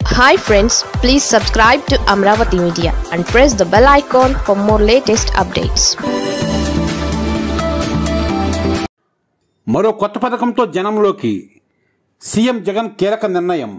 hi friends please subscribe to Amaravati media and press the bell icon for more latest updates మరో కొత్త పథకంతో జనంలోకి CM Jagan కీలక నిర్ణయం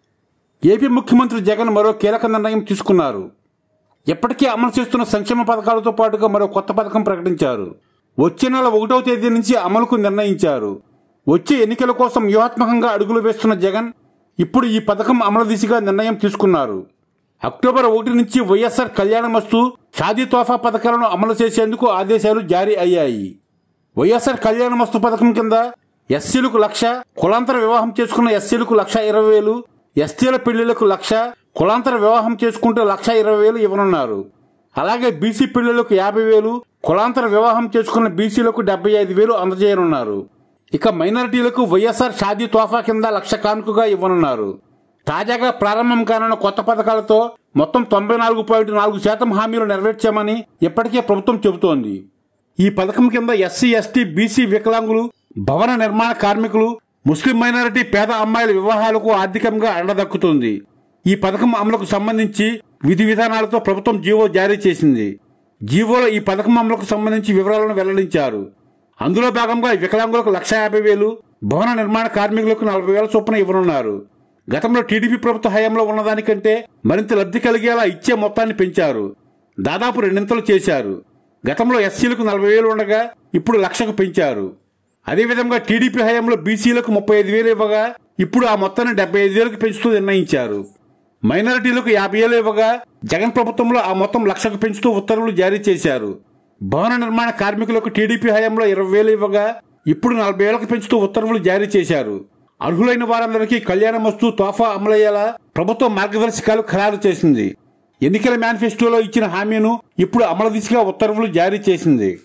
ఏపీ ముఖ్యమంత్రి జగన్ మరో కీలక నిర్ణయం తీసుకున్నారు ఇప్పటికే అమలు చేస్తున్న సంక్షేమ పథకాలతో పాటుగా మరో కొత్త పథకం ప్రకటించారు వచ్చే నెల ఒకటవ తేదీ నుంచి అమలుకు నిర్ణయించారు వచ్చే ఎన్నికల కోసం వ్యూహాత్మకంగా అడుగులు వేస్తున్న జగన్ ఇప్పుడు ఈ పథకం అమలు దిశగా నిర్ణయం తీసుకున్నారు అక్టోబర్ ఒకటి నుంచి వైఎస్ఆర్ కళ్యాణమస్తు షాదీ తోఫా పథకాలను అమలు చేసేందుకు ఆదేశాలు జారీ అయ్యాయి వైఎస్ఆర్ కళ్యాణమస్తు పథకం కింద ఎస్సీలకు లక్ష కులాంతర వివాహం చేసుకున్న ఎస్సీలకు లక్ష ఇరవై వేలు ఎస్టీల పెళ్లిళ్లకు లక్ష కులాంతర వివాహం చేసుకుంటే లక్ష ఇరవై వేలు ఇవ్వనున్నారు అలాగే బీసీ పెళ్లిళ్లకు యాభై వేలు కులాంతర వివాహం చేసుకున్న బీసీలకు డెబ్బై ఐదు వేలు అందజేయనున్నారు ఇక మైనారిటీలకు వైఎస్ఆర్ షాదీ తోఫా కింద లక్ష కానుకగా ఇవ్వనున్నారు తాజాగా ప్రారంభం కానున్న కొత్త పథకాలతో మొత్తం తొంభై నాలుగు పాయింట్ నాలుగు శాతం హామీలు నెరవేర్చామని ఇప్పటికే ప్రభుత్వం చెబుతోంది ఈ పథకం కింద ఎస్సీ ఎస్టీ బీసీ వికలాంగులు భవన నిర్మాణ కార్మికులు ముస్లిం మైనారిటీ పేద అమ్మాయిల వివాహాలకు ఆర్థికంగా అండదక్కుతుంది ఈ పథకం అమలుకు సంబంధించి విధి విధానాలతో ప్రభుత్వం జీవో జారీ చేసింది జీవోలో ఈ పథకం అమలుకు సంబంధించి వివరాలను వెల్లడించారు అందులో భాగంగా వికలాంగులకు లక్ష యాభై వేలు భవన నిర్మాణ కార్మికులకు నలభై వేల చొప్పున ఇవ్వనున్నారు గతంలో టీడీపీ ప్రభుత్వ హయాంలో ఉన్నదానికంటే మరింత లబ్ధి కలిగేలా ఇచ్చే మొత్తాన్ని పెంచారు దాదాపు రెండింతలు చేశారు గతంలో ఎస్సీలకు నలభై వేలు ఉండగా ఇప్పుడు లక్షకు పెంచారు అదేవిధంగా టీడీపీ హయాంలో బీసీలకు ముప్పై ఐదు వేలు ఇవ్వగా ఇప్పుడు ఆ మొత్తాన్ని డెబ్బై ఐదు వేలకు పెంచుతూ నిర్ణయించారు మైనారిటీలకు యాభై వేలు ఇవ్వగా జగన్ ప్రభుత్వంలో ఆ మొత్తం లక్షకు పెంచుతూ ఉత్తర్వులు జారీ చేశారు భవన నిర్మాణ కార్మికులకు టీడీపీ హయాంలో ఇరవై వేలు ఇవ్వగా ఇప్పుడు నలభై వేలకు పెంచుతూ ఉత్తర్వులు జారీ చేశారు అర్హులైన వారందరికీ కళ్యాణ వస్తూ తోఫా అమలయ్యేలా ప్రభుత్వం మార్గదర్శకాలు ఖరారు చేసింది ఎన్నికల మేనిఫెస్టోలో ఇచ్చిన హామీను ఇప్పుడు అమలు దిశగా ఉత్తర్వులు జారీ చేసింది